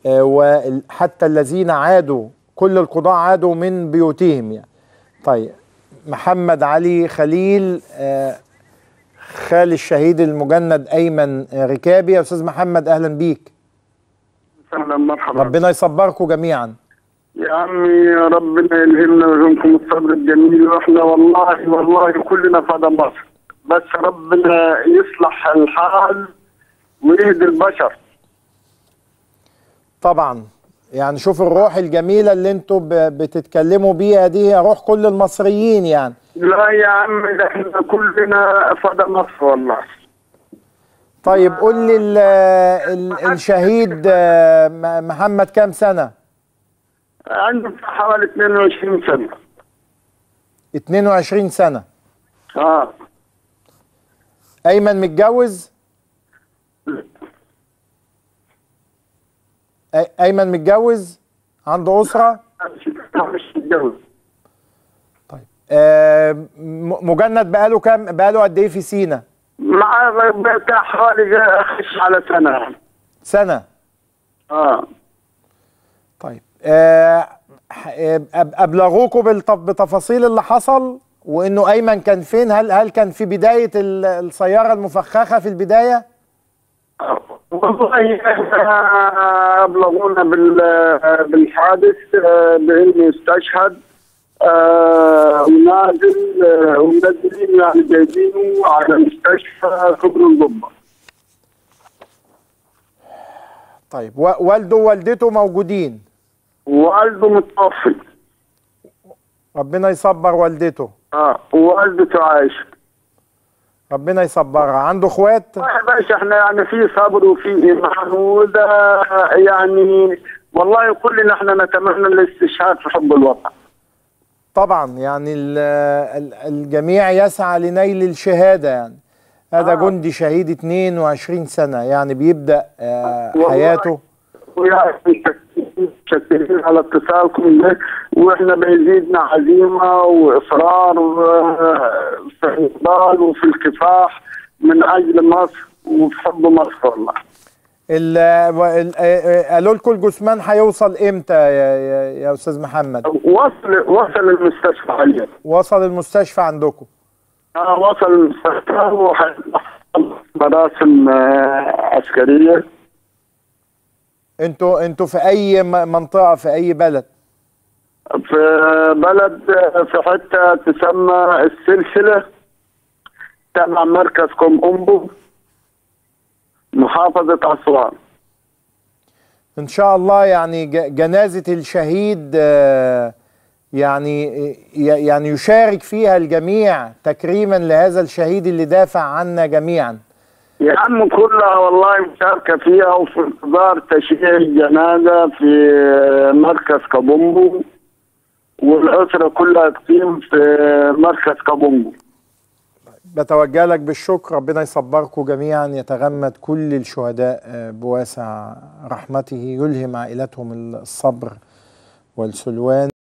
آه، وحتى الذين عادوا كل القضاة عادوا من بيوتهم يعني طيب محمد علي خليل آه، خال الشهيد المجند ايمن آه، ركابي يا استاذ محمد اهلا بيك اهلا مرحبا ربنا يصبركم جميعا يا عمي ربنا يلهمنا ويلهمكم الصبر الجميل واحنا والله والله كلنا فدا مصر بس ربنا يصلح الحال ويهدي البشر طبعا يعني شوف الروح الجميله اللي انتوا ب- بتتكلموا بيها دي هي روح كل المصريين يعني لا يا عمي ده احنا كلنا فدا مصر والله طيب قول لي ال- ال- الشهيد آه، م- محمد كام سنه عنده حوالي 22 سنة 22 سنه اه ايمن متجوز أي- ايمن متجوز عنده اسره مش متجوز آه، م- مجند بقاله كام بقاله قد ايه في سينا معاه بتاع حوالي خش على سنة يعني. سنه اه طيب آه، ح- آه، أب- ابلغوكوا بالت- بتفاصيل اللي حصل وانه ايمن كان فين هل هل كان في بدايه ال- السياره المفخخه في البدايه والله إحنا ابلغونا بال- بالحادث آه، بانه استشهد آه، ونازل آه، ومنزلين يعني جايبينه على مستشفى كبر الضبه طيب و- والده ووالدته موجودين والده متوفي ربنا يصبر والدته اه ووالدته عايشه ربنا يصبرها عنده اخوات يا باشا احنا يعني في صبر وفي ايمان وده يعني والله كلنا احنا نتمنى الاستشهاد في حب الوطن طبعا يعني ال- ال- الجميع يسعى لنيل الشهاده يعني هذا آه. جندي شهيد 22 سنه يعني بيبدا آه، والله. حياته ويعني متشكرين على اتصالكم ده واحنا بيزيدنا عزيمه واصرار و- في الانضال وفي الكفاح من اجل مصر وفي حب مصر والله ال- و- ال- آه، قالوا لكم الجثمان هيوصل امتى يا, يا, يا استاذ محمد وصل وصل المستشفى عليه وصل المستشفى عندكم اه وصل المستشفى وحيطلع مراسم آه، عسكريه انتوا انتوا في اي م- منطقه في اي بلد في بلد في حته تسمى السلسله تبع مركز كوم امبو محافظه اسوان ان شاء الله يعني ج- جنازه الشهيد آه، يعني ي- يعني يشارك فيها الجميع تكريما لهذا الشهيد اللي دافع عنا جميعا يا عم كلها والله مشاركه فيها وفي انتظار تشييع الجنازه في مركز كابومبو والاسره كلها تقيم في مركز كابومبو بتوجه لك بالشكر ربنا يصبركم جميعا يتغمد كل الشهداء آه، بواسع رحمته يلهم عائلتهم الصبر والسلوان